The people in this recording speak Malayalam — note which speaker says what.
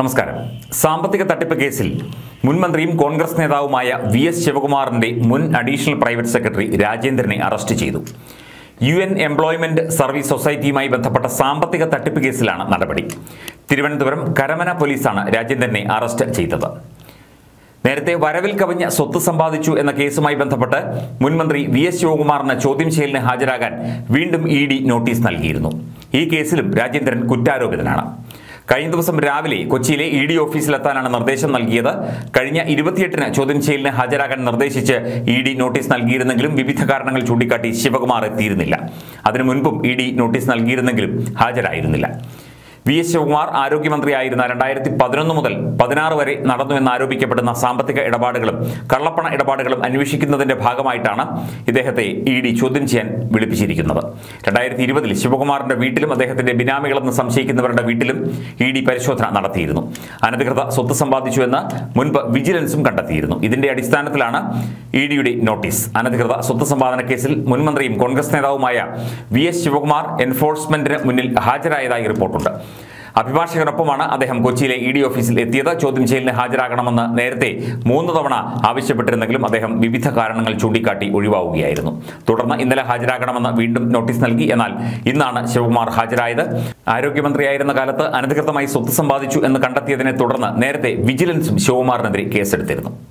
Speaker 1: നമസ്കാരം സാമ്പത്തിക തട്ടിപ്പ് കേസിൽ മുൻ മന്ത്രിയും കോൺഗ്രസ് നേതാവുമായ വി എസ് ശിവകുമാറിന്റെ മുൻ അഡീഷണൽ പ്രൈവറ്റ് സെക്രട്ടറി രാജേന്ദ്രനെ അറസ്റ്റ് ചെയ്തു യു എൻ എംപ്ലോയ്മെന്റ് സർവീസ് സൊസൈറ്റിയുമായി ബന്ധപ്പെട്ട സാമ്പത്തിക തട്ടിപ്പ് കേസിലാണ് നടപടി തിരുവനന്തപുരം കരമന പോലീസാണ് രാജേന്ദ്രനെ അറസ്റ്റ് ചെയ്തത് നേരത്തെ വരവിൽ കവിഞ്ഞ സ്വത്ത് സമ്പാദിച്ചു എന്ന കേസുമായി ബന്ധപ്പെട്ട് മുൻമന്ത്രി വി എസ് ശിവകുമാറിന് ചോദ്യം ചെയ്യലിന് ഹാജരാകാൻ വീണ്ടും ഇ ഡി നോട്ടീസ് നൽകിയിരുന്നു ഈ കേസിലും രാജേന്ദ്രൻ കുറ്റാരോപിതനാണ് കഴിഞ്ഞ ദിവസം രാവിലെ കൊച്ചിയിലെ ഇ ഡി ഓഫീസിലെത്താനാണ് നിർദ്ദേശം നൽകിയത് കഴിഞ്ഞ ഇരുപത്തിയെട്ടിന് ചോദ്യം ചെയ്യലിന് ഹാജരാകാൻ നിർദ്ദേശിച്ച് ഇ ഡി നോട്ടീസ് നൽകിയിരുന്നെങ്കിലും വിവിധ കാരണങ്ങൾ ചൂണ്ടിക്കാട്ടി ശിവകുമാർ എത്തിയിരുന്നില്ല അതിനു മുൻപും ഇ ഡി നോട്ടീസ് നൽകിയിരുന്നെങ്കിലും ഹാജരായിരുന്നില്ല വി എസ് ശിവകുമാർ ആരോഗ്യമന്ത്രിയായിരുന്ന രണ്ടായിരത്തി പതിനൊന്ന് മുതൽ പതിനാറ് വരെ നടന്നുവെന്ന് ആരോപിക്കപ്പെടുന്ന സാമ്പത്തിക ഇടപാടുകളും കള്ളപ്പണ ഇടപാടുകളും അന്വേഷിക്കുന്നതിന്റെ ഭാഗമായിട്ടാണ് ഇദ്ദേഹത്തെ ഇ ഡി ചോദ്യം ചെയ്യാൻ വിളിപ്പിച്ചിരിക്കുന്നത് രണ്ടായിരത്തി ഇരുപതിൽ ശിവകുമാറിന്റെ വീട്ടിലും അദ്ദേഹത്തിന്റെ ബിനാമികളെന്ന് സംശയിക്കുന്നവരുടെ വീട്ടിലും ഇ ഡി പരിശോധന നടത്തിയിരുന്നു അനധികൃത സ്വത്ത് സമ്പാദിച്ചുവെന്ന് മുൻപ് വിജിലൻസും കണ്ടെത്തിയിരുന്നു ഇതിന്റെ അടിസ്ഥാനത്തിലാണ് ഇ ഡിയുടെ നോട്ടീസ് അനധികൃത സ്വത്ത് സമ്പാദന കേസിൽ മുൻമന്ത്രിയും കോൺഗ്രസ് നേതാവുമായ വി എസ് ശിവകുമാർ എൻഫോഴ്സ്മെന്റിന് മുന്നിൽ ഹാജരായതായി റിപ്പോർട്ടുണ്ട് അഭിഭാഷകനൊപ്പമാണ് അദ്ദേഹം കൊച്ചിയിലെ ഇ ഡി ഓഫീസിൽ എത്തിയത് ചോദ്യം ചെയ്യലിന് ഹാജരാകണമെന്ന് നേരത്തെ മൂന്ന് തവണ ആവശ്യപ്പെട്ടിരുന്നെങ്കിലും അദ്ദേഹം വിവിധ കാരണങ്ങൾ ചൂണ്ടിക്കാട്ടി ഒഴിവാവുകയായിരുന്നു തുടർന്ന് ഇന്നലെ ഹാജരാകണമെന്ന് വീണ്ടും നോട്ടീസ് നൽകി എന്നാൽ ഇന്നാണ് ശിവകുമാർ ഹാജരായത് ആരോഗ്യമന്ത്രിയായിരുന്ന കാലത്ത് അനധികൃതമായി സ്വത്ത് സമ്പാദിച്ചു എന്ന് കണ്ടെത്തിയതിനെ തുടർന്ന് നേരത്തെ വിജിലൻസും ശിവകുമാറിനെതിരെ കേസെടുത്തിരുന്നു